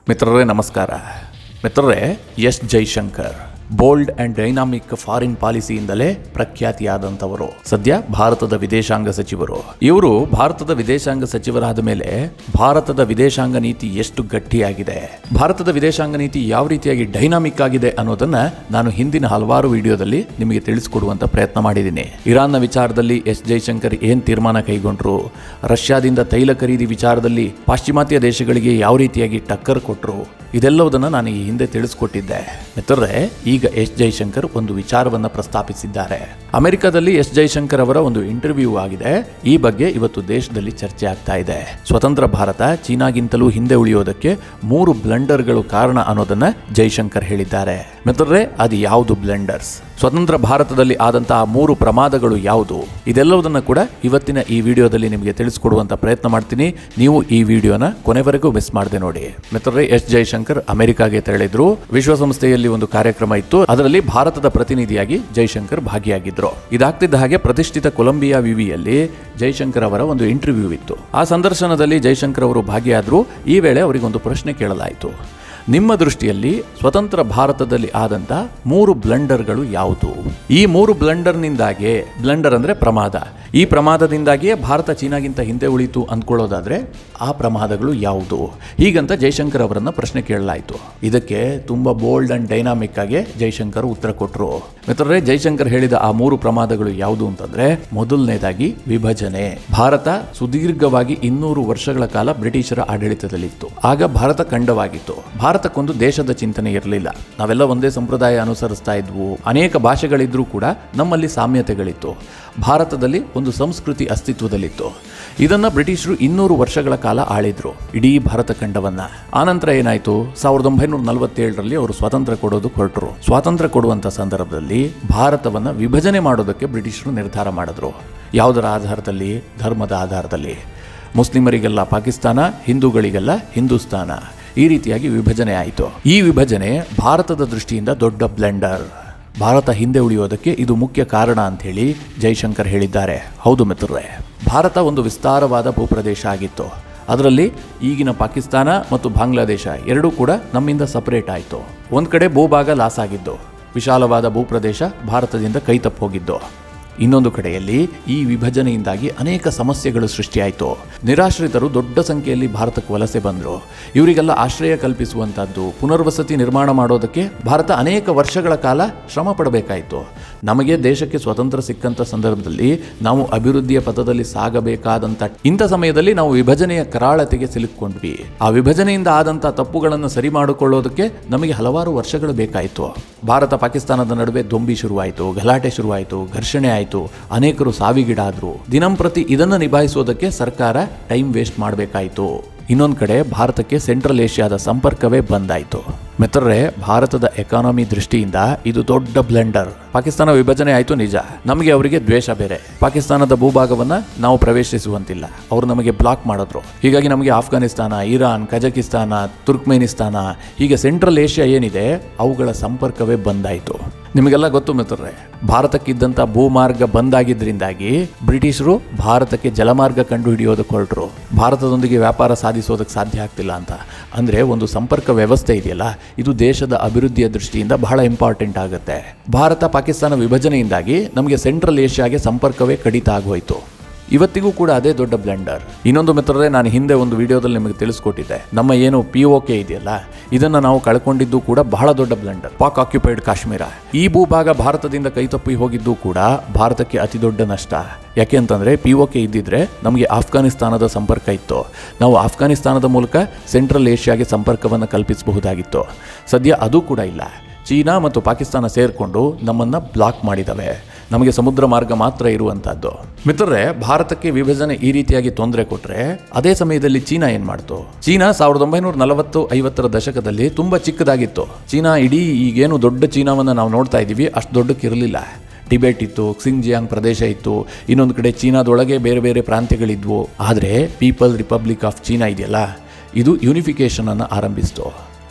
ಮಿತ್ರರೇ ನಮಸ್ಕಾರ ಮಿತ್ರರೇ S Jaishankar bold and dynamic foreign ಪಾಲಿಸಿಯಿಂದಲೇ ಪ್ರಖ್ಯಾತಿಯಾದಂಥವರು ಸದ್ಯ ಭಾರತದ ವಿದೇಶಾಂಗ ಸಚಿವರು ಇವರು ಭಾರತದ ವಿದೇಶಾಂಗ ಸಚಿವರಾದ ಮೇಲೆ ಭಾರತದ ವಿದೇಶಾಂಗ ನೀತಿ ಎಷ್ಟು ಗಟ್ಟಿಯಾಗಿದೆ ಭಾರತದ ವಿದೇಶಾಂಗ ನೀತಿ ಯಾವ ರೀತಿಯಾಗಿ ಡೈನಾಮಿಕ್ ಆಗಿದೆ ಅನ್ನೋದನ್ನ ನಾನು ಹಿಂದಿನ ಹಲವಾರು ವಿಡಿಯೋದಲ್ಲಿ ನಿಮಗೆ ತಿಳಿಸಿಕೊಡುವಂತ ಪ್ರಯತ್ನ ಮಾಡಿದ್ದೀನಿ ಇರಾನ್ನ ವಿಚಾರದಲ್ಲಿ ಎಸ್ ಜೈಶಂಕರ್ ಏನ್ ತೀರ್ಮಾನ ಕೈಗೊಂಡ್ರು ರಷ್ಯಾದಿಂದ ತೈಲ ಖರೀದಿ ವಿಚಾರದಲ್ಲಿ ಪಾಶ್ಚಿಮಾತ್ಯ ದೇಶಗಳಿಗೆ ಯಾವ ರೀತಿಯಾಗಿ ಟಕ್ಕರ್ ಕೊಟ್ಟರು ಇದೆಲ್ಲವುದನ್ನು ನಾನು ಈ ಹಿಂದೆ ತಿಳಿಸ್ಕೊಟ್ಟಿದ್ದೆ ಮಿತ್ರರೇ ಈಗ ಎಸ್ ಜೈಶಂಕರ್ ಒಂದು ವಿಚಾರವನ್ನ ಪ್ರಸ್ತಾಪಿಸಿದ್ದಾರೆ ಅಮೆರಿಕದಲ್ಲಿ ಎಸ್ ಜೈಶಂಕರ್ ಅವರ ಒಂದು ಇಂಟರ್ವ್ಯೂ ಆಗಿದೆ ಈ ಬಗ್ಗೆ ಇವತ್ತು ದೇಶದಲ್ಲಿ ಚರ್ಚೆ ಆಗ್ತಾ ಇದೆ ಸ್ವತಂತ್ರ ಭಾರತ ಚೀನಾಗಿಂತಲೂ ಹಿಂದೆ ಉಳಿಯೋದಕ್ಕೆ ಮೂರು ಬ್ಲಂಡರ್ಗಳು ಕಾರಣ ಅನ್ನೋದನ್ನ ಜೈಶಂಕರ್ ಹೇಳಿದ್ದಾರೆ ಮಿತ್ರರೇ ಅದು ಯಾವುದು ಬ್ಲೆಂಡರ್ಸ್ ಸ್ವತಂತ್ರ ಭಾರತದಲ್ಲಿ ಆದಂತಹ ಮೂರು ಪ್ರಮಾದಗಳು ಯಾವುದು ಇದೆಲ್ಲವುದನ್ನ ಕೂಡ ಇವತ್ತಿನ ಈ ವಿಡಿಯೋದಲ್ಲಿ ನಿಮಗೆ ತಿಳಿಸ್ಕೊಡುವಂತ ಪ್ರಯತ್ನ ಮಾಡ್ತೀನಿ ನೀವು ಈ ವಿಡಿಯೋನ ಕೊನೆವರೆಗೂ ಮಿಸ್ ಮಾಡದೆ ನೋಡಿ ಮಿತ್ರರೇ ಎಸ್ ಜೈಶಂಕರ್ ಅಮೆರಿಕಾಗೆ ತೆರಳಿದ್ರು ವಿಶ್ವಸಂಸ್ಥೆಯಲ್ಲಿ ಒಂದು ಕಾರ್ಯಕ್ರಮ ಇತ್ತು ಅದರಲ್ಲಿ ಭಾರತದ ಪ್ರತಿನಿಧಿಯಾಗಿ ಜೈಶಂಕರ್ ಭಾಗಿಯಾಗಿದ್ರು ಇದಾಗ್ತಿದ್ದ ಹಾಗೆ ಪ್ರತಿಷ್ಠಿತ ಕೊಲಂಬಿಯಾ ವಿವಿಯಲ್ಲಿ ಜೈಶಂಕರ್ ಅವರ ಒಂದು ಇಂಟರ್ವ್ಯೂ ಇತ್ತು ಆ ಸಂದರ್ಶನದಲ್ಲಿ ಜೈಶಂಕರ್ ಅವರು ಭಾಗಿಯಾದ್ರು ಈ ವೇಳೆ ಅವರಿಗೊಂದು ಪ್ರಶ್ನೆ ಕೇಳಲಾಯಿತು ನಿಮ್ಮ ದೃಷ್ಟಿಯಲ್ಲಿ ಸ್ವತಂತ್ರ ಭಾರತದಲ್ಲಿ ಆದಂತ ಮೂರು ಬ್ಲಂಡರ್ಗಳು ಯಾವುದು ಈ ಮೂರು ಬ್ಲಂಡರ್ನಿಂದಾಗಿ ಬ್ಲಂಡರ್ ಅಂದ್ರೆ ಪ್ರಮಾದ ಈ ಪ್ರಮಾದದಿಂದಾಗಿಯೇ ಭಾರತ ಚೀನಾಗಿಂತ ಹಿಂದೆ ಉಳಿತು ಅಂದ್ಕೊಳ್ಳೋದಾದ್ರೆ ಆ ಪ್ರಮಾದಗಳು ಯಾವುದು ಹೀಗಂತ ಜೈಶಂಕರ್ ಅವರನ್ನ ಪ್ರಶ್ನೆ ಕೇಳಲಾಯಿತು ಇದಕ್ಕೆ ತುಂಬಾ ಬೋಲ್ಡ್ ಅಂಡ್ ಡೈನಾಮಿಕ್ ಆಗಿ ಜೈಶಂಕರ್ ಉತ್ತರ ಕೊಟ್ಟರು ಮಿತ್ರರೇ ಜೈಶಂಕರ್ ಹೇಳಿದ ಆ ಮೂರು ಪ್ರಮಾದಗಳು ಯಾವುದು ಅಂತಂದ್ರೆ ಮೊದಲನೇದಾಗಿ ವಿಭಜನೆ ಭಾರತ ಸುದೀರ್ಘವಾಗಿ ಇನ್ನೂರು ವರ್ಷಗಳ ಕಾಲ ಬ್ರಿಟಿಷರ ಆಡಳಿತದಲ್ಲಿತ್ತು ಆಗ ಭಾರತ ಖಂಡವಾಗಿತ್ತು ಭಾರತಕ್ಕೊಂದು ದೇಶದ ಚಿಂತನೆ ಇರಲಿಲ್ಲ ನಾವೆಲ್ಲ ಒಂದೇ ಸಂಪ್ರದಾಯ ಅನುಸರಿಸ್ತಾ ಇದ್ವು ಅನೇಕ ಭಾಷೆಗಳಿದ್ರೂ ಕೂಡ ನಮ್ಮಲ್ಲಿ ಸಾಮ್ಯತೆಗಳಿತ್ತು ಭಾರತದಲ್ಲಿ ಒಂದು ಸಂಸ್ಕೃತಿ ಅಸ್ತಿತ್ವದಲ್ಲಿತ್ತು ಇದನ್ನ ಬ್ರಿಟಿಷರು ಇನ್ನೂರು ವರ್ಷಗಳ ಕಾಲ ಆಳಿದ್ರು ಇಡೀ ಭಾರತ ಖಂಡವನ್ನ ಆನಂತರ ಏನಾಯ್ತು ಸಾವಿರದ ಒಂಬೈನೂರ ನಲವತ್ತೇಳರಲ್ಲಿ ಅವರು ಸ್ವಾತಂತ್ರ್ಯ ಕೊಡೋದು ಹೊರಟರು ಸ್ವಾತಂತ್ರ್ಯ ಕೊಡುವಂತ ಸಂದರ್ಭದಲ್ಲಿ ಭಾರತವನ್ನ ವಿಭಜನೆ ಮಾಡೋದಕ್ಕೆ ಬ್ರಿಟಿಷರು ನಿರ್ಧಾರ ಮಾಡಿದ್ರು ಯಾವುದರ ಆಧಾರದಲ್ಲಿ ಧರ್ಮದ ಆಧಾರದಲ್ಲಿ ಮುಸ್ಲಿಮರಿಗೆಲ್ಲ ಪಾಕಿಸ್ತಾನ ಹಿಂದೂಗಳಿಗೆಲ್ಲ ಹಿಂದೂಸ್ತಾನ ಈ ರೀತಿಯಾಗಿ ವಿಭಜನೆ ಆಯಿತು ಈ ವಿಭಜನೆ ಭಾರತದ ದೃಷ್ಟಿಯಿಂದ ದೊಡ್ಡ ಬ್ಲೆಂಡರ್ ಭಾರತ ಹಿಂದೆ ಉಳಿಯೋದಕ್ಕೆ ಇದು ಮುಖ್ಯ ಕಾರಣ ಅಂತ ಹೇಳಿ ಜೈಶಂಕರ್ ಹೇಳಿದ್ದಾರೆ ಹೌದು ಮಿತ್ರರೇ ಭಾರತ ಒಂದು ವಿಸ್ತಾರವಾದ ಭೂಪ್ರದೇಶ ಆಗಿತ್ತು ಅದರಲ್ಲಿ ಈಗಿನ ಪಾಕಿಸ್ತಾನ ಮತ್ತು ಬಾಂಗ್ಲಾದೇಶ ಎರಡೂ ಕೂಡ ನಮ್ಮಿಂದ ಸಪರೇಟ್ ಆಯಿತು ಒಂದು ಕಡೆ ಭೂಭಾಗ ಲಾಸ್ ಆಗಿದ್ದು ವಿಶಾಲವಾದ ಭೂಪ್ರದೇಶ ಭಾರತದಿಂದ ಕೈ ತಪ್ಪೋಗಿದ್ದು ಇನ್ನೊಂದು ಕಡೆಯಲ್ಲಿ ಈ ವಿಭಜನೆಯಿಂದಾಗಿ ಅನೇಕ ಸಮಸ್ಯೆಗಳು ಸೃಷ್ಟಿಯಾಯಿತು ನಿರಾಶ್ರಿತರು ದೊಡ್ಡ ಸಂಖ್ಯೆಯಲ್ಲಿ ಭಾರತಕ್ಕೆ ವಲಸೆ ಬಂದರು ಇವರಿಗೆಲ್ಲ ಆಶ್ರಯ ಕಲ್ಪಿಸುವಂಥದ್ದು ಪುನರ್ವಸತಿ ನಿರ್ಮಾಣ ಮಾಡೋದಕ್ಕೆ ಭಾರತ ಅನೇಕ ವರ್ಷಗಳ ಕಾಲ ಶ್ರಮ ಪಡಬೇಕಾಯಿತು ನಮಗೆ ದೇಶಕ್ಕೆ ಸ್ವತಂತ್ರ ಸಿಕ್ಕಂತ ಸಂದರ್ಭದಲ್ಲಿ ನಾವು ಅಭಿವೃದ್ಧಿಯ ಪಥದಲ್ಲಿ ಸಾಗಬೇಕಾದಂಥ ಇಂಥ ಸಮಯದಲ್ಲಿ ನಾವು ವಿಭಜನೆಯ ಕರಾಳತೆಗೆ ಸಿಲುಕೊಂಡ್ವಿ ಆ ವಿಭಜನೆಯಿಂದ ಆದಂಥ ತಪ್ಪುಗಳನ್ನು ಸರಿ ಮಾಡಿಕೊಳ್ಳೋದಕ್ಕೆ ನಮಗೆ ಹಲವಾರು ವರ್ಷಗಳು ಬೇಕಾಯಿತು ಭಾರತ ಪಾಕಿಸ್ತಾನದ ನಡುವೆ ದೊಂಬಿ ಶುರುವಾಯಿತು ಗಲಾಟೆ ಶುರುವಾಯಿತು ಘರ್ಷಣೆ ಆಯಿತು ಅನೇಕರು ಸಾವಿಗೀಡಾದ್ರು ದಿನಂಪ್ರತಿ ಇದನ್ನು ನಿಭಾಯಿಸೋದಕ್ಕೆ ಸರ್ಕಾರ ಟೈಮ್ ವೇಸ್ಟ್ ಮಾಡಬೇಕಾಯಿತು ಇನ್ನೊಂದು ಕಡೆ ಭಾರತಕ್ಕೆ ಸೆಂಟ್ರಲ್ ಏಷ್ಯಾದ ಸಂಪರ್ಕವೇ ಬಂದಾಯಿತು ಮಿತ್ರರೇ ಭಾರತದ ಎಕಾನಮಿ ದೃಷ್ಟಿಯಿಂದ ಇದು ದೊಡ್ಡ ಬ್ಲೆಂಡರ್ ಪಾಕಿಸ್ತಾನ ವಿಭಜನೆ ಆಯಿತು ನಿಜ ನಮಗೆ ಅವರಿಗೆ ದ್ವೇಷ ಬೇರೆ ಪಾಕಿಸ್ತಾನದ ಭೂಭಾಗವನ್ನ ನಾವು ಪ್ರವೇಶಿಸುವಂತಿಲ್ಲ ಅವರು ನಮಗೆ ಬ್ಲಾಕ್ ಮಾಡಿದ್ರು ಹೀಗಾಗಿ ನಮಗೆ ಆಫ್ಘಾನಿಸ್ತಾನ ಇರಾನ್ ಕಜಕಿಸ್ತಾನ ತುರ್ಕ್ಮೇನಿಸ್ತಾನ ಹೀಗೆ ಸೆಂಟ್ರಲ್ ಏಷ್ಯಾ ಏನಿದೆ ಅವುಗಳ ಸಂಪರ್ಕವೇ ಬಂದಾಯಿತು ನಿಮಗೆಲ್ಲ ಗೊತ್ತು ಮಿತ್ರರೇ ಭಾರತಕ್ಕಿದ್ದಂಥ ಭೂಮಾರ್ಗ ಬಂದಾಗಿದ್ದರಿಂದಾಗಿ ಬ್ರಿಟಿಷರು ಭಾರತಕ್ಕೆ ಜಲಮಾರ್ಗ ಕಂಡು ಹಿಡಿಯೋದಕ್ಕೆ ಹೊರಟರು ಭಾರತದೊಂದಿಗೆ ವ್ಯಾಪಾರ ಸಾಧಿಸೋದಕ್ಕೆ ಸಾಧ್ಯ ಆಗ್ತಿಲ್ಲ ಅಂತ ಅಂದರೆ ಒಂದು ಸಂಪರ್ಕ ವ್ಯವಸ್ಥೆ ಇದೆಯಲ್ಲ ಇದು ದೇಶದ ಅಭಿವೃದ್ಧಿಯ ದೃಷ್ಟಿಯಿಂದ ಬಹಳ ಇಂಪಾರ್ಟೆಂಟ್ ಆಗುತ್ತೆ ಭಾರತ ಪಾಕಿಸ್ತಾನ ವಿಭಜನೆಯಿಂದಾಗಿ ನಮಗೆ ಸೆಂಟ್ರಲ್ ಏಷ್ಯಾಗೆ ಸಂಪರ್ಕವೇ ಕಡಿತ ಆಗೋಯ್ತು ಇವತ್ತಿಗೂ ಕೂಡ ಅದೇ ದೊಡ್ಡ ಬ್ಲೆಂಡರ್ ಇನ್ನೊಂದು ಮಿತ್ರರೇ ನಾನು ಹಿಂದೆ ಒಂದು ವಿಡಿಯೋದಲ್ಲಿ ನಿಮಗೆ ತಿಳಿಸ್ಕೊಟ್ಟಿದ್ದೆ ನಮ್ಮ ಏನು ಪಿ ಒ ಕೆ ಇದೆಯಲ್ಲ ಇದನ್ನ ನಾವು ಕಳ್ಕೊಂಡಿದ್ದು ಕೂಡ ಬಹಳ ದೊಡ್ಡ ಬ್ಲೆಂಡರ್ ಪಾಕ್ ಆಕ್ಯುಪೈಡ್ ಕಾಶ್ಮೀರ ಈ ಭೂಭಾಗ ಭಾರತದಿಂದ ಕೈತಪ್ಪಿ ಹೋಗಿದ್ದು ಕೂಡ ಭಾರತಕ್ಕೆ ಅತಿ ದೊಡ್ಡ ನಷ್ಟ ಯಾಕೆ ಅಂತಂದ್ರೆ ಪಿ ಒ ಕೆ ಇದ್ದಿದ್ರೆ ನಮಗೆ ಆಫ್ಘಾನಿಸ್ತಾನದ ಸಂಪರ್ಕ ಇತ್ತು ನಾವು ಆಫ್ಘಾನಿಸ್ತಾನದ ಮೂಲಕ ಸೆಂಟ್ರಲ್ ಏಷ್ಯಾಗೆ ಸಂಪರ್ಕವನ್ನು ಕಲ್ಪಿಸಬಹುದಾಗಿತ್ತು ಸದ್ಯ ಅದು ಕೂಡ ಇಲ್ಲ ಚೀನಾ ಮತ್ತು ಪಾಕಿಸ್ತಾನ ಸೇರಿಕೊಂಡು ನಮ್ಮನ್ನ ಬ್ಲಾಕ್ ಮಾಡಿದವೆ ನಮಗೆ ಸಮುದ್ರ ಮಾರ್ಗ ಮಾತ್ರ ಇರುವಂತಹದ್ದು ಮಿತ್ರರೇ ಭಾರತಕ್ಕೆ ವಿಭಜನೆ ಈ ರೀತಿಯಾಗಿ ತೊಂದರೆ ಕೊಟ್ರೆ ಅದೇ ಸಮಯದಲ್ಲಿ ಚೀನಾ ಏನ್ ಮಾಡ್ತು ಚೀನಾ ಸಾವಿರದ ಒಂಬೈನೂರ ನಲವತ್ತು ಐವತ್ತರ ದಶಕದಲ್ಲಿ ತುಂಬಾ ಚಿಕ್ಕದಾಗಿತ್ತು ಚೀನಾ ಇಡೀ ಈಗೇನು ದೊಡ್ಡ ಚೀನಾವನ್ನ ನಾವು ನೋಡ್ತಾ ಇದ್ದೀವಿ ಅಷ್ಟು ದೊಡ್ಡಕ್ಕಿರಲಿಲ್ಲ ಟಿಬೆಟ್ ಇತ್ತು ಕ್ಸಿಂಗ್ಜಿಯಾಂಗ್ ಪ್ರದೇಶ ಇತ್ತು ಇನ್ನೊಂದು ಕಡೆ ಚೀನಾದೊಳಗೆ ಬೇರೆ ಬೇರೆ ಪ್ರಾಂತ್ಯಗಳಿದ್ವು ಆದರೆ ಪೀಪಲ್ ರಿಪಬ್ಲಿಕ್ ಆಫ್ ಚೀನಾ ಇದೆಯಲ್ಲ ಇದು ಯೂನಿಫಿಕೇಶನ್ ಅನ್ನು ಆರಂಭಿಸಿತು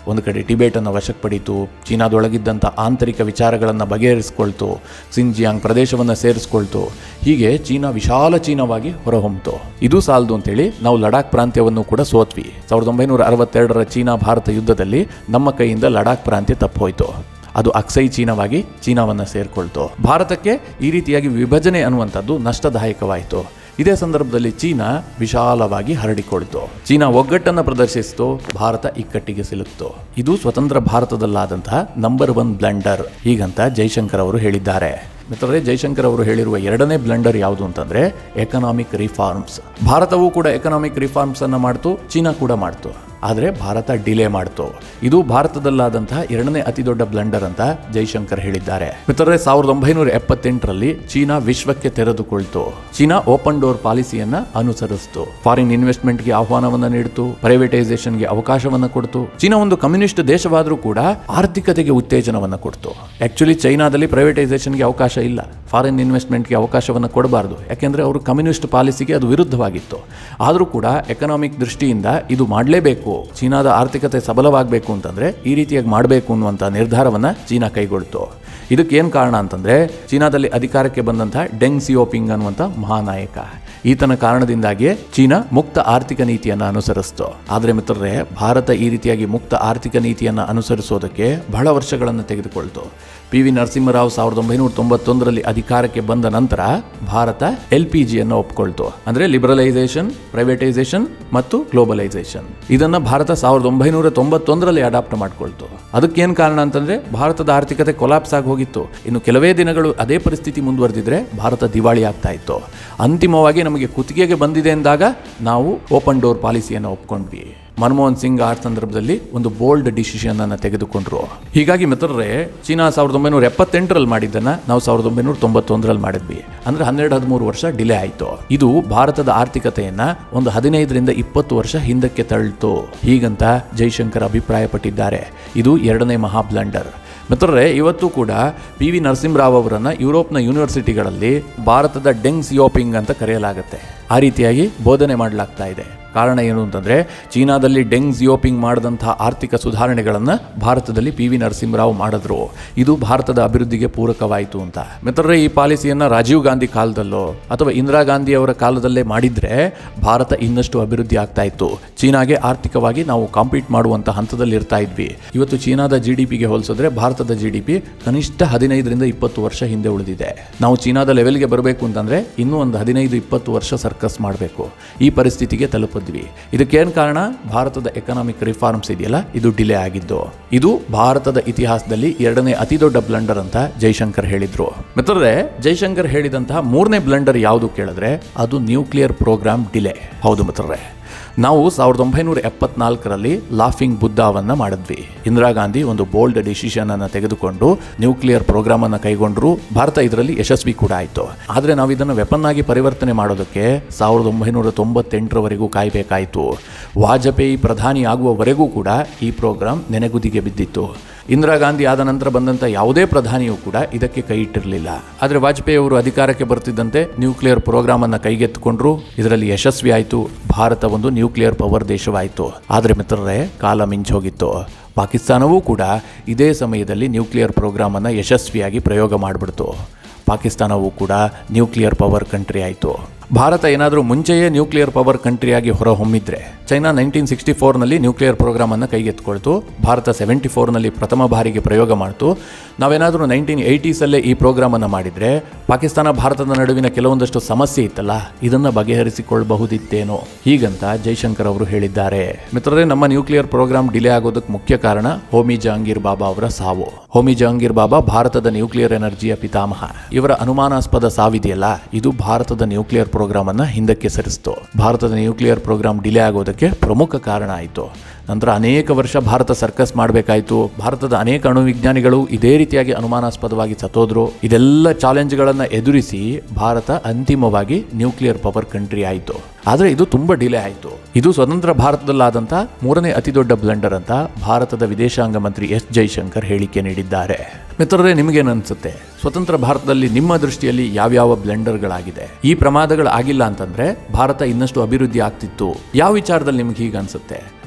ಒಂದು ಕಡೆ ಟಿಬೇಟನ್ನು ವಶಕ್ಕೆ ಪಡೀತು ಚೀನಾದೊಳಗಿದ್ದಂಥ ಆಂತರಿಕ ವಿಚಾರಗಳನ್ನು ಬಗೆಹರಿಸ್ಕೊಳ್ತು ಸಿಂಜಿಯಾಂಗ್ ಪ್ರದೇಶವನ್ನು ಸೇರಿಸ್ಕೊಳ್ತು ಹೀಗೆ ಚೀನಾ ವಿಶಾಲ ಚೀನಾವಾಗಿ ಹೊರಹೊಮ್ಮಿತು ಇದು ಸಾಲದು ಅಂತೇಳಿ ನಾವು ಲಡಾಖ್ ಪ್ರಾಂತ್ಯವನ್ನು ಕೂಡ ಸೋತ್ವಿ ಸಾವಿರದ ಒಂಬೈನೂರ ಅರವತ್ತೆರಡರ ಚೀನಾ ಭಾರತ ಯುದ್ಧದಲ್ಲಿ ನಮ್ಮ ಕೈಯಿಂದ ಲಡಾಖ್ ಪ್ರಾಂತ್ಯ ತಪ್ಪೋಯ್ತು ಅದು ಅಕ್ಸೈ ಚೀನಾವಾಗಿ ಚೀನಾವನ್ನು ಸೇರ್ಕೊಳ್ತು ಭಾರತಕ್ಕೆ ಈ ರೀತಿಯಾಗಿ ವಿಭಜನೆ ಅನ್ನುವಂಥದ್ದು ನಷ್ಟದಾಯಕವಾಯಿತು ಇದೇ ಸಂದರ್ಭದಲ್ಲಿ ಚೀನಾ ವಿಶಾಲವಾಗಿ ಹರಡಿಕೊಳ್ತು ಚೀನಾ ಒಗ್ಗಟ್ಟನ್ನು ಪ್ರದರ್ಶಿಸಿತು ಭಾರತ ಇಕ್ಕಟ್ಟಿಗೆ ಸಿಲುಕ್ತು ಇದು ಸ್ವತಂತ್ರ ಭಾರತದಲ್ಲಾದಂತಹ ನಂಬರ್ ಒನ್ ಬ್ಲಂಡರ್ ಹೀಗಂತ ಜೈಶಂಕರ್ ಅವರು ಹೇಳಿದ್ದಾರೆ ಮಿತ್ರರೇ ಜೈಶಂಕರ್ ಅವರು ಹೇಳಿರುವ ಎರಡನೇ ಬ್ಲಂಡರ್ ಯಾವುದು ಅಂತಂದ್ರೆ ಎಕನಾಮಿಕ್ ರಿಫಾರ್ಮ್ಸ್ ಭಾರತವೂ ಕೂಡ ಎಕನಾಮಿಕ್ ರಿಫಾರ್ಮ್ಸ್ ಅನ್ನ ಮಾಡ್ತು ಚೀನಾ ಕೂಡ ಮಾಡ್ತು ಆದರೆ ಭಾರತ ಡಿಲೇ ಮಾಡ್ತು ಇದು ಭಾರತದಲ್ಲಾದಂತಹ ಎರಡನೇ ಅತಿ ದೊಡ್ಡ ಬ್ಲಂಡರ್ ಅಂತ ಜೈಶಂಕರ್ ಹೇಳಿದ್ದಾರೆ ಮಿತ್ರರೇ ಸಾವಿರದ ಒಂಬೈನೂರ ಎಪ್ಪತ್ತೆಂಟರಲ್ಲಿ ಚೀನಾ ವಿಶ್ವಕ್ಕೆ ತೆರೆದುಕೊಳ್ತು ಚೀನಾ ಓಪನ್ ಡೋರ್ ಪಾಲಿಸಿಯನ್ನ ಅನುಸರಿಸಿತು ಫಾರಿನ್ ಇನ್ವೆಸ್ಟ್ಮೆಂಟ್ಗೆ ಆಹ್ವಾನವನ್ನ ನೀಡಿತು ಪ್ರೈವೇಟೈಸೇಷನ್ಗೆ ಅವಕಾಶವನ್ನ ಕೊಡ್ತು ಚೀನಾ ಒಂದು ಕಮ್ಯುನಿಸ್ಟ್ ದೇಶವಾದರೂ ಕೂಡ ಆರ್ಥಿಕತೆಗೆ ಉತ್ತೇಜನವನ್ನ ಕೊಡ್ತು ಆಕ್ಚುಲಿ ಚೈನಾದಲ್ಲಿ ಪ್ರೈವೇಟೈಸೇಷನ್ಗೆ ಅವಕಾಶ ಇಲ್ಲ ಫಾರಿನ್ ಇನ್ವೆಸ್ಟ್ಮೆಂಟ್ಗೆ ಅವಕಾಶವನ್ನು ಕೊಡಬಾರದು ಯಾಕೆಂದ್ರೆ ಅವರು ಕಮ್ಯುನಿಸ್ಟ್ ಪಾಲಿಸಿಗೆ ಅದು ವಿರುದ್ಧವಾಗಿತ್ತು ಆದರೂ ಕೂಡ ಎಕನಾಮಿಕ್ ದೃಷ್ಟಿಯಿಂದ ಇದು ಮಾಡಲೇಬೇಕು ಚೀನಾದ ಆರ್ಥಿಕತೆ ಸಬಲವಾಗಬೇಕು ಅಂತಂದ್ರೆ ಈ ರೀತಿಯಾಗಿ ಮಾಡಬೇಕು ಅನ್ನುವಂಥ ನಿರ್ಧಾರವನ್ನ ಚೀನಾ ಕೈಗೊಳ್ತು ಇದಕ್ಕೆ ಏನು ಕಾರಣ ಅಂತಂದ್ರೆ ಚೀನಾದಲ್ಲಿ ಅಧಿಕಾರಕ್ಕೆ ಬಂದಂತಹ ಡೆಂಗ್ ಸಿಯೋಪಿಂಗ್ ಅನ್ನುವಂಥ ಮಹಾನಾಯಕ ಈತನ ಕಾರಣದಿಂದಾಗಿಯೇ ಚೀನಾ ಮುಕ್ತ ಆರ್ಥಿಕ ನೀತಿಯನ್ನು ಅನುಸರಿಸ್ತು ಆದರೆ ಮಿತ್ರರೇ ಭಾರತ ಈ ರೀತಿಯಾಗಿ ಮುಕ್ತ ಆರ್ಥಿಕ ನೀತಿಯನ್ನು ಅನುಸರಿಸೋದಕ್ಕೆ ಬಹಳ ವರ್ಷಗಳನ್ನು ತೆಗೆದುಕೊಳ್ತು ಪಿ ವಿ ನರಸಿಂಹರಾವ್ ಸಾವಿರದ ಒಂಬೈನೂರ ತೊಂಬತ್ತೊಂದರಲ್ಲಿ ಅಧಿಕಾರಕ್ಕೆ ಬಂದ ನಂತರ ಭಾರತ ಎಲ್ ಪಿ ಜಿಯನ್ನು ಒಪ್ಕೊಳ್ತು ಅಂದ್ರೆ ಲಿಬರಲೈಸೇಷನ್ ಪ್ರೈವೇಟೈಸೇಷನ್ ಮತ್ತು ಗ್ಲೋಬಲೈಸೇಷನ್ ಇದನ್ನ ಭಾರತ ಸಾವಿರದ ಒಂಬೈನೂರ ತೊಂಬತ್ತೊಂದರಲ್ಲಿ ಅಡಾಪ್ಟ್ ಮಾಡ್ಕೊಳ್ತು ಅದಕ್ಕೇನು ಕಾರಣ ಅಂತಂದ್ರೆ ಭಾರತದ ಆರ್ಥಿಕತೆ ಕೊಲಾಪ್ಸ್ ಆಗಿ ಹೋಗಿತ್ತು ಇನ್ನು ಕೆಲವೇ ದಿನಗಳು ಅದೇ ಪರಿಸ್ಥಿತಿ ಮುಂದುವರೆದಿದ್ರೆ ಭಾರತ ದಿವಾಳಿ ಆಗ್ತಾ ಇತ್ತು ಅಂತಿಮವಾಗಿ ನಮಗೆ ಕುತ್ತಿಗೆಗೆ ಬಂದಿದೆ ಎಂದಾಗ ನಾವು ಓಪನ್ ಡೋರ್ ಪಾಲಿಸಿಯನ್ನು ಒಪ್ಕೊಂಡ್ವಿ ಮನಮೋಹನ್ ಸಿಂಗ್ ಆ ಸಂದರ್ಭದಲ್ಲಿ ಒಂದು ಬೋಲ್ಡ್ ಡಿಸಿಷನ್ ಅನ್ನು ತೆಗೆದುಕೊಂಡ್ರು ಹೀಗಾಗಿ ಮಿತ್ರರೇ ಚೀನಾ ಸಾವಿರದ ಒಂಬೈನೂರ ಎಪ್ಪತ್ತೆಂಟರಲ್ಲಿ ಮಾಡಿದ್ದನ್ನ ನಾವು ಸಾವಿರದ ಒಂಬೈನೂರ ತೊಂಬತ್ತೊಂದರಲ್ಲಿ ಮಾಡಿದ್ವಿ ಅಂದ್ರೆ ಹನ್ನೆರಡು ಹದಿಮೂರು ವರ್ಷ ಡಿಲೇ ಆಯಿತು ಇದು ಭಾರತದ ಆರ್ಥಿಕತೆಯನ್ನ ಒಂದು ಹದಿನೈದರಿಂದ ಇಪ್ಪತ್ತು ವರ್ಷ ಹಿಂದಕ್ಕೆ ತಳ್ಳಿತು ಹೀಗಂತ ಜೈಶಂಕರ್ ಅಭಿಪ್ರಾಯಪಟ್ಟಿದ್ದಾರೆ ಇದು ಎರಡನೇ ಮಹಾ ಬ್ಲಂಡರ್ ಮಿತ್ರರೇ ಇವತ್ತು ಕೂಡ ಪಿ ವಿ ನರಸಿಂಹರಾವ್ ಅವರನ್ನ ಯುರೋಪ್ನ ಯೂನಿವರ್ಸಿಟಿಗಳಲ್ಲಿ ಭಾರತದ ಡೆಂಗ್ ಸಿಯೋಪಿಂಗ್ ಅಂತ ಕರೆಯಲಾಗುತ್ತೆ ಆ ರೀತಿಯಾಗಿ ಬೋಧನೆ ಮಾಡಲಾಗ್ತಾ ಇದೆ ಕಾರಣ ಏನು ಅಂತಂದ್ರೆ ಚೀನಾದಲ್ಲಿ ಡೆಂಗ್ ಜಿಯೋಪಿಂಗ್ ಮಾಡಿದಂತಹ ಆರ್ಥಿಕ ಸುಧಾರಣೆಗಳನ್ನು ಭಾರತದಲ್ಲಿ ಪಿ ವಿ ನರಸಿಂಹರಾವ್ ಮಾಡಿದ್ರು ಇದು ಭಾರತದ ಅಭಿವೃದ್ಧಿಗೆ ಪೂರಕವಾಯಿತು ಅಂತ ಮಿತ್ರರೇ ಈ ಪಾಲಿಸಿಯನ್ನ ರಾಜೀವ್ ಗಾಂಧಿ ಕಾಲದಲ್ಲೋ ಅಥವಾ ಇಂದಿರಾ ಗಾಂಧಿ ಅವರ ಕಾಲದಲ್ಲೇ ಮಾಡಿದ್ರೆ ಭಾರತ ಇನ್ನಷ್ಟು ಅಭಿವೃದ್ಧಿ ಆಗ್ತಾ ಇತ್ತು ಚೀನಾಗೆ ಆರ್ಥಿಕವಾಗಿ ನಾವು ಕಾಂಪೀಟ್ ಮಾಡುವಂತ ಹಂತದಲ್ಲಿ ಇರ್ತಾ ಇದ್ವಿ ಇವತ್ತು ಚೀನಾದ ಜಿ ಡಿ ಪಿಗೆ ಹೋಲಿಸಿದ್ರೆ ಭಾರತದ ಜಿ ಡಿ ಪಿ ಕನಿಷ್ಠ ಹದಿನೈದರಿಂದ ಇಪ್ಪತ್ತು ವರ್ಷ ಹಿಂದೆ ಉಳಿದಿದೆ ನಾವು ಚೀನಾದ ಲೆವೆಲ್ಗೆ ಬರಬೇಕು ಅಂತಂದ್ರೆ ಇನ್ನೂ ಒಂದು ಹದಿನೈದು ಇಪ್ಪತ್ತು ವರ್ಷ ಸರ್ಕಸ್ ಮಾಡಬೇಕು ಈ ಪರಿಸ್ಥಿತಿಗೆ ತಲುಪಿದ್ವಿ ಇದಕ್ಕೇನು ಕಾರಣ ಭಾರತದ ಎಕನಾಮಿಕ್ ರಿಫಾರ್ಮ್ಸ್ ಇದೆಯಲ್ಲ ಇದು ಡಿಲೇ ಆಗಿದ್ದು ಇದು ಭಾರತದ ಇತಿಹಾಸದಲ್ಲಿ ಎರಡನೇ ಅತಿ ದೊಡ್ಡ ಬ್ಲಂಡರ್ ಅಂತ ಜೈಶಂಕರ್ ಹೇಳಿದ್ರು ಮಿತ್ರರೇ ಜೈಶಂಕರ್ ಹೇಳಿದಂತಹ ಮೂರನೇ ಬ್ಲಂಡರ್ ಯಾವುದು ಕೇಳಿದ್ರೆ ಅದು ನ್ಯೂಕ್ಲಿಯರ್ ಪ್ರೋಗ್ರಾಮ್ ಡಿಲೇ ಹೌದು ಮಿತ್ರರೇ ನಾವು ಸಾವಿರದ ಒಂಬೈನೂರ ಎಪ್ಪತ್ನಾಲ್ಕರಲ್ಲಿ ಲಾಫಿಂಗ್ ಬುದ್ಧಾವನ್ನ ಮಾಡಿದ್ವಿ ಇಂದಿರಾ ಗಾಂಧಿ ಒಂದು ಬೋಲ್ಡ್ ಡಿಸಿಷನ್ ಅನ್ನು ತೆಗೆದುಕೊಂಡು ನ್ಯೂಕ್ಲಿಯರ್ ಪ್ರೋಗ್ರಾಮ್ ಅನ್ನು ಕೈಗೊಂಡ್ರು ಭಾರತ ಇದರಲ್ಲಿ ಯಶಸ್ವಿ ಕೂಡ ಆಯಿತು ಆದರೆ ನಾವು ಇದನ್ನು ವೆಪನ್ ಆಗಿ ಪರಿವರ್ತನೆ ಮಾಡೋದಕ್ಕೆ ಸಾವಿರದ ಒಂಬೈನೂರ ತೊಂಬತ್ತೆಂಟರವರೆಗೂ ಕಾಯಬೇಕಾಯಿತು ವಾಜಪೇಯಿ ಪ್ರಧಾನಿ ಆಗುವವರೆಗೂ ಕೂಡ ಈ ಪ್ರೋಗ್ರಾಂ ನೆನೆಗುದಿಗೆ ಬಿದ್ದಿತ್ತು ಇಂದಿರಾ ಗಾಂಧಿ ಆದ ನಂತರ ಬಂದಂಥ ಯಾವುದೇ ಪ್ರಧಾನಿಯೂ ಕೂಡ ಇದಕ್ಕೆ ಕೈ ಇಟ್ಟಿರಲಿಲ್ಲ ಆದರೆ ವಾಜಪೇಯಿ ಅವರು ಅಧಿಕಾರಕ್ಕೆ ಬರ್ತಿದ್ದಂತೆ ನ್ಯೂಕ್ಲಿಯರ್ ಪ್ರೋಗ್ರಾಮ್ ಅನ್ನ ಕೈಗೆತ್ತಿಕೊಂಡ್ರು ಇದರಲ್ಲಿ ಯಶಸ್ವಿ ಆಯಿತು ಭಾರತ ಒಂದು ನ್ಯೂಕ್ಲಿಯರ್ ಪವರ್ ದೇಶವಾಯಿತು ಆದರೆ ಮಿತ್ರರೇ ಕಾಲ ಮಿಂಚೋಗಿತ್ತು ಪಾಕಿಸ್ತಾನವೂ ಕೂಡ ಇದೇ ಸಮಯದಲ್ಲಿ ನ್ಯೂಕ್ಲಿಯರ್ ಪ್ರೋಗ್ರಾಮ್ ಅನ್ನು ಯಶಸ್ವಿಯಾಗಿ ಪ್ರಯೋಗ ಮಾಡಿಬಿಡ್ತು ಪಾಕಿಸ್ತಾನವೂ ಕೂಡ ನ್ಯೂಕ್ಲಿಯರ್ ಪವರ್ ಕಂಟ್ರಿ ಆಯಿತು ಭಾರತ ಏನಾದರೂ ಮುಂಚೆಯೇ ನ್ಯೂಕ್ಲಿಯರ್ ಪವರ್ ಕಂಟ್ರಿಯಾಗಿ ಹೊರಹೊಮ್ಮಿದ್ರೆ ಚೈನಾ ನೈನ್ಟೀನ್ ಸಿಕ್ಸ್ಟಿ ಫೋರ್ನಲ್ಲಿ ನ್ಯೂಕ್ಲಿಯರ್ ಪ್ರೋಗ್ರಾಮನ್ನು ಕೈಗೆತ್ತಿಕೊಳ್ತು ಭಾರತ ಸೆವೆಂಟಿ ಫೋರ್ನಲ್ಲಿ ಪ್ರಥಮ ಬಾರಿಗೆ ಪ್ರಯೋಗ ಮಾಡ್ತು ನಾವೇನಾದರೂ ನೈನ್ಟೀನ್ ಏಯ್ಟೀಸಲ್ಲೇ ಈ ಪ್ರೋಗ್ರಾಮನ್ನು ಮಾಡಿದರೆ ಪಾಕಿಸ್ತಾನ ಭಾರತದ ನಡುವಿನ ಕೆಲವೊಂದಷ್ಟು ಸಮಸ್ಯೆ ಇತ್ತಲ್ಲ ಇದನ್ನು ಬಗೆಹರಿಸಿಕೊಳ್ಳಬಹುದಿತ್ತೇನೋ ಹೀಗಂತ ಜೈಶಂಕರ್ ಅವರು ಹೇಳಿದ್ದಾರೆ ಮಿತ್ರರೇ ನಮ್ಮ ನ್ಯೂಕ್ಲಿಯರ್ ಪ್ರೋಗ್ರಾಮ್ ಡಿಲೇ ಆಗೋದಕ್ಕೆ ಮುಖ್ಯ ಕಾರಣ ಹೋಮಿ ಜಹಾಂಗೀರ್ ಬಾಬಾ ಅವರ ಸಾವು ಹೋಮಿ ಜಹಾಂಗೀರ್ ಬಾಬಾ ಭಾರತದ ನ್ಯೂಕ್ಲಿಯರ್ ಎನರ್ಜಿಯ ಪಿತಾಮಹ ಇವರ ಅನುಮಾನಾಸ್ಪದ ಸಾವಿದೆಯಲ್ಲ ಇದು ಭಾರತದ ನ್ಯೂಕ್ಲಿಯರ್ ಪ್ರೋಗ್ರಾಮ್ ಅನ್ನ ಹಿಂದಕ್ಕೆ ಸರಿಸಿತು ಭಾರತದ ನ್ಯೂಕ್ಲಿಯರ್ ಪ್ರೋಗ್ರಾಮ್ ಡಿಲೇ ಆಗೋದಕ್ಕೆ ಪ್ರಮುಖ ಕಾರಣ ಆಯಿತು ನಂತರ ಅನೇಕ ವರ್ಷ ಭಾರತ ಸರ್ಕಸ್ ಮಾಡಬೇಕಾಯಿತು ಭಾರತದ ಅನೇಕ ಅಣುವಿಜ್ಞಾನಿಗಳು ಇದೇ ರೀತಿಯಾಗಿ ಅನುಮಾನಾಸ್ಪದವಾಗಿ ಸತ್ತೋದ್ರು ಇದೆಲ್ಲ ಚಾಲೆಂಜ್ಗಳನ್ನು ಎದುರಿಸಿ ಭಾರತ ಅಂತಿಮವಾಗಿ ನ್ಯೂಕ್ಲಿಯರ್ ಪವರ್ ಕಂಟ್ರಿ ಆಯಿತು ಆದರೆ ಇದು ತುಂಬ ಡಿಲೇ ಆಯಿತು ಇದು ಸ್ವತಂತ್ರ ಭಾರತದಲ್ಲಾದಂಥ ಮೂರನೇ ಅತಿ ದೊಡ್ಡ ಬ್ಲಂಡರ್ ಅಂತ ಭಾರತದ ವಿದೇಶಾಂಗ ಮಂತ್ರಿ ಎಸ್ ಜೈಶಂಕರ್ ಹೇಳಿಕೆ ನೀಡಿದ್ದಾರೆ ಮಿತ್ರರೇ ನಿಮಗೇನನ್ಸುತ್ತೆ ಸ್ವತಂತ್ರ ಭಾರತದಲ್ಲಿ ನಿಮ್ಮ ದೃಷ್ಟಿಯಲ್ಲಿ ಯಾವ್ಯಾವ ಬ್ಲೆಂಡರ್ಗಳಾಗಿದೆ ಈ ಪ್ರಮಾದಗಳು ಆಗಿಲ್ಲ ಅಂತಂದ್ರೆ ಭಾರತ ಇನ್ನಷ್ಟು ಅಭಿವೃದ್ಧಿ ಆಗ್ತಿತ್ತು ಯಾವ ವಿಚಾರದಲ್ಲಿ ನಿಮ್ಗೆ ಹೀಗೆ ಅನ್ಸುತ್ತೆ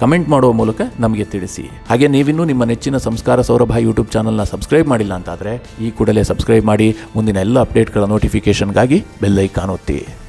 ಕಮೆಂಟ್ ಮಾಡುವ ಮೂಲಕ ನಮಗೆ ತಿಳಿಸಿ ಹಾಗೆ ನೀವಿನ್ನೂ ನಿಮ್ಮ ನೆಚ್ಚಿನ ಸಂಸ್ಕಾರ ಸೌರಭ ಯೂಟ್ಯೂಬ್ ಚಾನಲ್ನ ಸಬ್ಸ್ಕ್ರೈಬ್ ಮಾಡಿಲ್ಲ ಅಂತಾದರೆ ಈ ಕೂಡಲೇ ಸಬ್ಸ್ಕ್ರೈಬ್ ಮಾಡಿ ಮುಂದಿನ ಎಲ್ಲ ಅಪ್ಡೇಟ್ಗಳ ನೋಟಿಫಿಕೇಶನ್ಗಾಗಿ ಬೆಲ್ ಐಕಾನ್ ಒತ್ತಿ